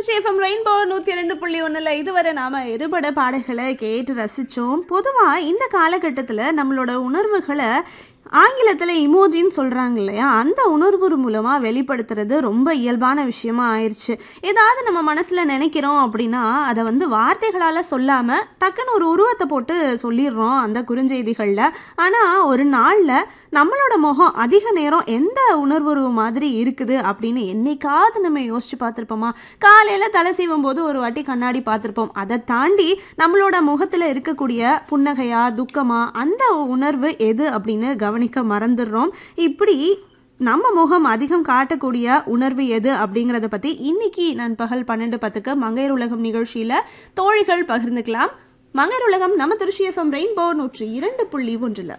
Trichy FM rainbow நூற்றி ரெண்டு புள்ளி ஒன்றில் இதுவரை நாம் இருபட பாடல்களை கேட்டு ரசித்தோம் பொதுவாக இந்த காலகட்டத்தில் நம்மளோட உணர்வுகளை ஆங்கிலத்தில் இமோஜின்னு சொல்கிறாங்க இல்லையா அந்த உணர்வு மூலமாக வெளிப்படுத்துறது ரொம்ப இயல்பான விஷயமா ஆயிடுச்சு ஏதாவது நம்ம மனசில் நினைக்கிறோம் அப்படின்னா அதை வந்து வார்த்தைகளால் சொல்லாமல் டக்குன்னு ஒரு உருவத்தை போட்டு சொல்லிடுறோம் அந்த குறுஞ்செய்திகளில் ஆனால் ஒரு நாளில் நம்மளோட முகம் அதிக நேரம் எந்த உணர்வுருவு மாதிரி இருக்குது அப்படின்னு என்னைக்காவது நம்ம யோசிச்சு பார்த்துருப்போமா காலையில் தலை சீவும் போது ஒரு வாட்டி கண்ணாடி பார்த்துருப்போம் அதை தாண்டி நம்மளோட முகத்தில் இருக்கக்கூடிய புன்னகையா துக்கமா அந்த உணர்வு எது அப்படின்னு கவனிக்க மறந்துடுறோம் இப்படி நம்ம முகம் அதிகம் காட்டக்கூடிய உணர்வு எது அப்படிங்கிறத பற்றி இன்னைக்கு நண்பகல் பன்னெண்டு பத்துக்கு மங்கையர் உலகம் நிகழ்ச்சியில் தோழிகள் பகிர்ந்துக்கலாம் மங்கையர் உலகம் நம்ம திருச்சி எஃப்எம் ரெயின்போ நூற்றி இரண்டு புள்ளி ஒன்றில்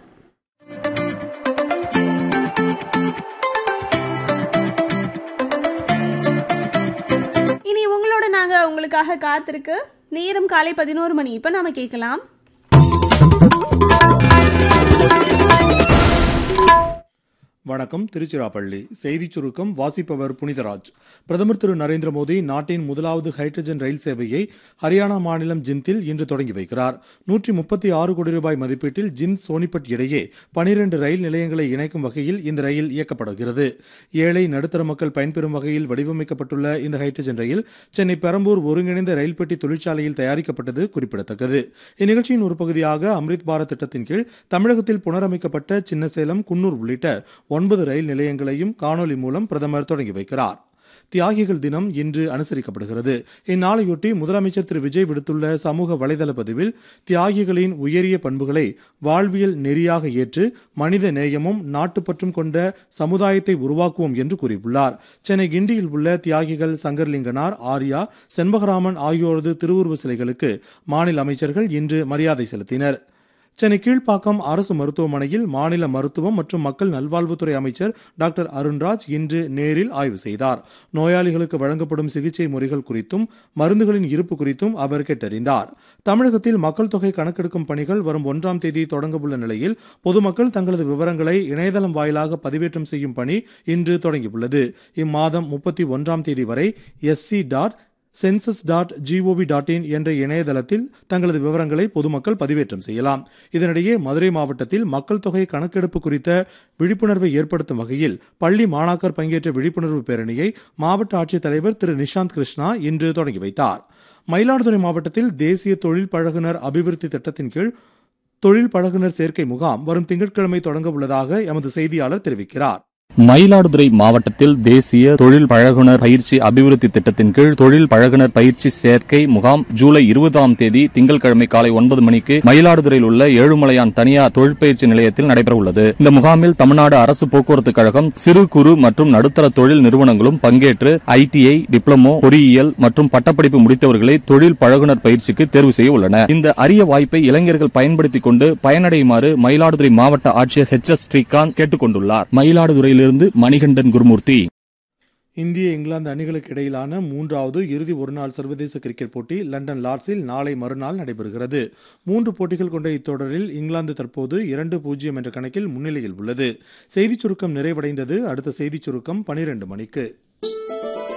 இனி உங்களோட நாங்க உங்களுக்காக காத்திருக்கு நேரம் காலை பதினோரு மணி இப்ப நாம கேட்கலாம் வணக்கம் திருச்சிராப்பள்ளி செய்திச் சுருக்கம் வாசிப்பவர் புனிதராஜ் பிரதமர் திரு நரேந்திர மோடி நாட்டின் முதலாவது ஹைட்ரஜன் ரயில் சேவையை ஹரியானா மாநிலம் ஜிந்தில் இன்று தொடங்கி வைக்கிறார் நூற்றி முப்பத்தி ஆறு கோடி ரூபாய் மதிப்பீட்டில் ஜிந்த் சோனிபட் இடையே பனிரெண்டு ரயில் நிலையங்களை இணைக்கும் வகையில் இந்த ரயில் இயக்கப்படுகிறது ஏழை நடுத்தர மக்கள் பயன்பெறும் வகையில் வடிவமைக்கப்பட்டுள்ள இந்த ஹைட்ரஜன் ரயில் சென்னை பெரம்பூர் ஒருங்கிணைந்த ரயில் பெட்டி தொழிற்சாலையில் தயாரிக்கப்பட்டது குறிப்பிடத்தக்கது இந்நிகழ்ச்சியின் ஒரு பகுதியாக அம்ரித் பாரத் திட்டத்தின் கீழ் தமிழகத்தில் புனரமைக்கப்பட்ட சின்னசேலம் குன்னூர் உள்ளிட்ட ஒன்பது ரயில் நிலையங்களையும் காணொலி மூலம் பிரதமர் தொடங்கி வைக்கிறார் தியாகிகள் தினம் இன்று அனுசரிக்கப்படுகிறது இந்நாளையொட்டி முதலமைச்சர் திரு விஜய் விடுத்துள்ள சமூக வலைதள பதிவில் தியாகிகளின் உயரிய பண்புகளை வாழ்வியல் நெறியாக ஏற்று மனித நேயமும் நாட்டுப்பற்றும் கொண்ட சமுதாயத்தை உருவாக்குவோம் என்று கூறியுள்ளார் சென்னை கிண்டியில் உள்ள தியாகிகள் சங்கர்லிங்கனார் ஆர்யா செண்பகராமன் ஆகியோரது திருவுருவ சிலைகளுக்கு மாநில அமைச்சர்கள் இன்று மரியாதை செலுத்தினர் சென்னை கீழ்ப்பாக்கம் அரசு மருத்துவமனையில் மாநில மருத்துவம் மற்றும் மக்கள் நல்வாழ்வுத்துறை அமைச்சர் டாக்டர் அருண்ராஜ் இன்று நேரில் ஆய்வு செய்தார் நோயாளிகளுக்கு வழங்கப்படும் சிகிச்சை முறைகள் குறித்தும் மருந்துகளின் இருப்பு குறித்தும் அவர் கேட்டறிந்தார் தமிழகத்தில் மக்கள் தொகை கணக்கெடுக்கும் பணிகள் வரும் ஒன்றாம் தேதி தொடங்கவுள்ள நிலையில் பொதுமக்கள் தங்களது விவரங்களை இணையதளம் வாயிலாக பதிவேற்றம் செய்யும் பணி இன்று தொடங்கியுள்ளது இம்மாதம் முப்பத்தி ஒன்றாம் தேதி வரை SC dot census dot GOV dot IN என்ற இணையதளத்தில் தங்களது விவரங்களை பொதுமக்கள் பதிவேற்றம் செய்யலாம் இதனிடையே மதுரை மாவட்டத்தில் மக்கள் தொகை கணக்கெடுப்பு குறித்த விழிப்புணர்வை ஏற்படுத்தும் வகையில் பள்ளி மாணாக்கர் பங்கேற்ற விழிப்புணர்வு பேரணியை மாவட்ட ஆட்சித்தலைவர் திரு நிஷாந்த் கிருஷ்ணா இன்று தொடங்கி வைத்தார் மயிலாடுதுறை மாவட்டத்தில் தேசிய தொழில் பழகுனர் அபிவிருத்தி திட்டத்தின் கீழ் தொழில் பழகுனர் சேர்க்கை முகாம் வரும் திங்கட்கிழமை தொடங்க உள்ளதாக எமது செய்தியாளர் தெரிவிக்கிறார் மயிலாடுதுறை மாவட்டத்தில் தேசிய தொழில் பழகுனர் பயிற்சி அபிவிருத்தி திட்டத்தின் கீழ் தொழில் பழகுனர் பயிற்சி சேர்க்கை முகாம் ஜூலை இருபதாம் தேதி திங்கட்கிழமை காலை ஒன்பது மணிக்கு மயிலாடுதுறையில் உள்ள ஏழுமலையான் தனியார் தொழிற்பயிற்சி நிலையத்தில் நடைபெற உள்ளது இந்த முகாமில் தமிழ்நாடு அரசு போக்குவரத்து கழகம் சிறு குறு மற்றும் நடுத்தர தொழில் நிறுவனங்களும் பங்கேற்று ஐடிஐ டிப்ளமோ பொறியியல் மற்றும் பட்டப்படிப்பு முடித்தவர்களை தொழில் பழகுனர் பயிற்சிக்கு தேர்வு செய்ய உள்ளன இந்த அரிய வாய்ப்பை இளைஞர்கள் பயன்படுத்திக் கொண்டு பயனடையுமாறு மயிலாடுதுறை மாவட்ட ஆட்சியர் ஹெச் எஸ் ஸ்ரீகாந்த் கேட்டுக் கொண்டுள்ளார் மயிலாடுதுறையில் இருந்து மணிகண்டன் குருமூர்த்தி இந்திய இங்கிலாந்து அணிகளுக்கு இடையிலான மூன்றாவது இறுதி ஒருநாள் சர்வதேச கிரிக்கெட் போட்டி லண்டன் லார்ட்ஸில் நாளை மறுநாள் நடைபெறுகிறது மூன்று போட்டிகள் கொண்ட இத்தொடரில் இங்கிலாந்து தற்போது இரண்டு பூஜ்ஜியம் என்ற கணக்கில் முன்னிலையில் உள்ளது செய்திச் சுருக்கம் நிறைவடைந்தது அடுத்த செய்திச் சுருக்கம் பனிரெண்டு மணிக்கு